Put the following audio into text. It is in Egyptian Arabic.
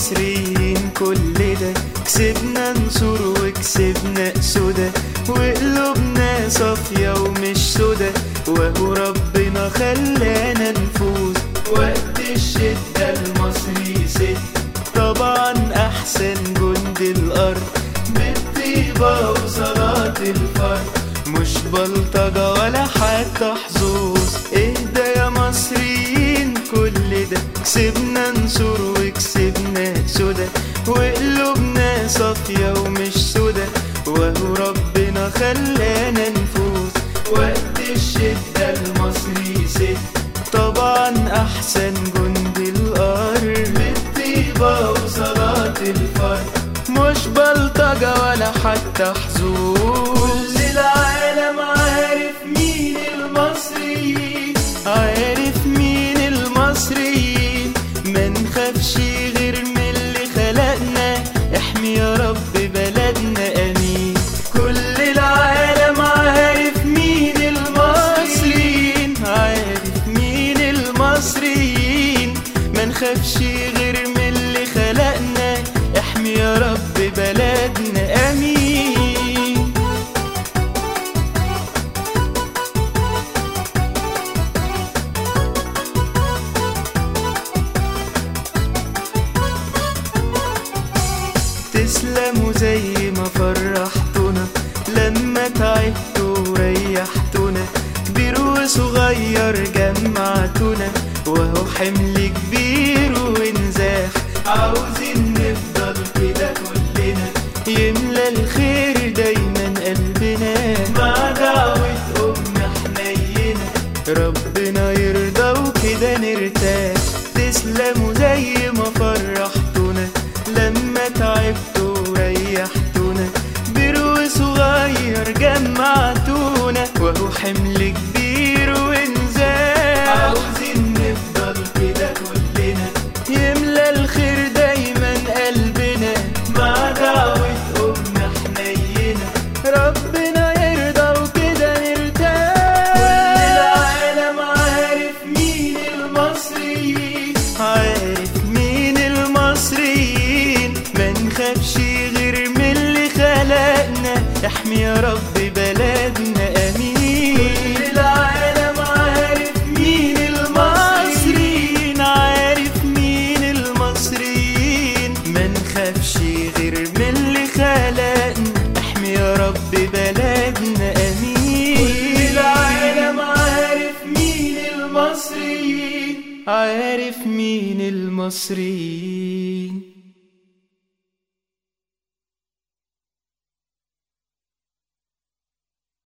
مصريين كل ده كسبنا نصور وكسبنا أسودة وقلوبنا صافية ومش سودة وهو ربنا خلانا نفوز وقت الشدة المصري ست طبعا أحسن جند الأرض بالطيبة وصلاة الفرد مش بلطجة ولا حتى حظوظ اهدى يا مصريين كل ده كسبنا نصور وكسبنا سودا وقلوبنا صافية ومش سودا وهو ربنا خلانا نفوز وقت الشدة المصري ست طبعا أحسن جند الأرض بالطيبة وصلاة الفرد مش بلطجة ولا حتى حظوظ كل العالم عارف مين المصريين عارف مين المصريين ما نخافش غير من اللي خلقنا احمي يا رب بلدنا امين كل العالم عارف مين المصريين عارف مين المصريين ما نخافش غير من اللي خلقنا احمي يا رب بلدنا امين تسلموا زي ما فرحتونا لما تعبتوا وريحتونا بيرو صغير جمعتونا وهو حمل كبير ونزاح عاوزين نفضل كده كلنا يملى الخير دايما قلبنا مع دعوة أم حنينة ربنا يرضى وكده نرتاح تسلموا زي ما فرحتونا لما تعبتوا وريحتونا برو صغير جمعتونا وهو حمل كبير ونزاح عاوزين نفضل كده كلنا يملى الخير دايما قلبنا مع دعوة أم حنينة ربنا يرضى وكده نرتاح كل العالم عارف مين المصريين عارف مين المصريين ما نخافش غير من اللي خلقنا احمي يا رب بلدنا امين كل العالم عارف مين المصريين عارف مين المصريين ما نخافش غير من اللي خلقنا احمي يا رب بلدنا امين كل العالم عارف مين المصريين عارف مين المصريين